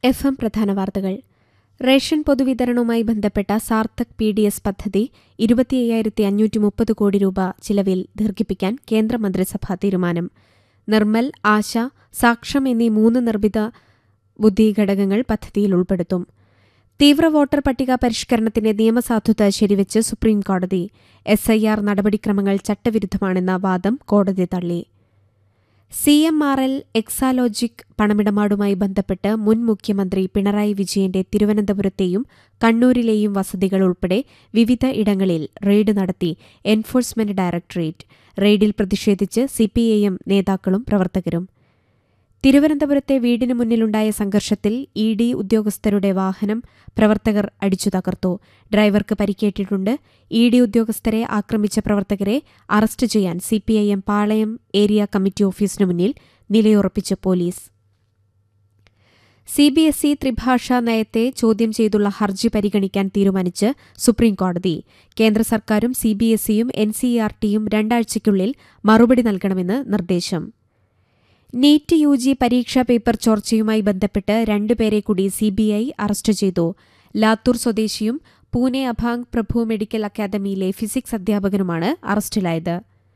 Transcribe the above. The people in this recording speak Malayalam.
എഫ് എം പ്രധാന വാർത്തകൾ റേഷൻ പൊതുവിതരണവുമായി ബന്ധപ്പെട്ട സാർത്ഥക് പി ഡി എസ് പദ്ധതി ഇരുപത്തി അയ്യായിരത്തി അഞ്ഞൂറ്റി മുപ്പത് കോടി രൂപ ചിലവിൽ ദീർഘിപ്പിക്കാൻ കേന്ദ്രമന്ത്രിസഭാ തീരുമാനം നിർമ്മൽ ആശ സാക്ഷം എന്നീ മൂന്ന് നിർമ്മിത ബുദ്ധി ഘടകങ്ങൾ പദ്ധതിയിൽ ഉൾപ്പെടുത്തും തീവ്ര വോട്ടർ പട്ടിക പരിഷ്കരണത്തിന്റെ നിയമസാധുത ശരിവെച്ച് സുപ്രീംകോടതി എസ് ഐ ആർ നടപടിക്രമങ്ങൾ ചട്ടവിരുദ്ധമാണെന്ന വാദം കോടതി തള്ളി C M R L Exalogic പണമിടപാടുമായി ബന്ധപ്പെട്ട് മുൻ മുഖ്യമന്ത്രി പിണറായി വിജയന്റെ തിരുവനന്തപുരത്തെയും കണ്ണൂരിലെയും വസതികൾ ഉൾപ്പെടെ വിവിധ ഇടങ്ങളിൽ റെയ്ഡ് നടത്തി എൻഫോഴ്സ്മെന്റ് ഡയറക്ടറേറ്റ് റെയ്ഡിൽ പ്രതിഷേധിച്ച് സിപിഐഎം നേതാക്കളും പ്രവർത്തകരും തിരുവനന്തപുരത്തെ വീടിന് മുന്നിലുണ്ടായ സംഘർഷത്തിൽ ഇ ഡി ഉദ്യോഗസ്ഥരുടെ വാഹനം പ്രവർത്തകർ അടിച്ചു തകർത്തു ഡ്രൈവർക്ക് പരിക്കേറ്റിട്ടുണ്ട് ഇ ഡി ഉദ്യോഗസ്ഥരെ ആക്രമിച്ച പ്രവർത്തകരെ അറസ്റ്റ് ചെയ്യാൻ സിപിഐഎം പാളയം ഏരിയ കമ്മിറ്റി ഓഫീസിനു മുന്നിൽ നിലയുറപ്പിച്ച് പോലീസ് സിബിഎസ്ഇ ത്രിഭാഷാ നയത്തെ ചോദ്യം ചെയ്തുള്ള ഹർജി പരിഗണിക്കാൻ തീരുമാനിച്ച് സുപ്രീംകോടതി കേന്ദ്ര സർക്കാരും സിബിഎസ്ഇയും എൻസിഇആർടിയും രണ്ടാഴ്ചയ്ക്കുള്ളിൽ മറുപടി നൽകണമെന്ന് നിർദ്ദേശം നീറ്റ് യു ജി പരീക്ഷാ പേപ്പർ ചോർച്ചയുമായി ബന്ധപ്പെട്ട് രണ്ടുപേരെ കൂടി സിബിഐ അറസ്റ്റ് ചെയ്തു ലാത്തൂർ സ്വദേശിയും പൂനെ അഭാങ് പ്രഭു മെഡിക്കൽ അക്കാദമിയിലെ ഫിസിക്സ് അധ്യാപകനുമാണ് അറസ്റ്റിലായത്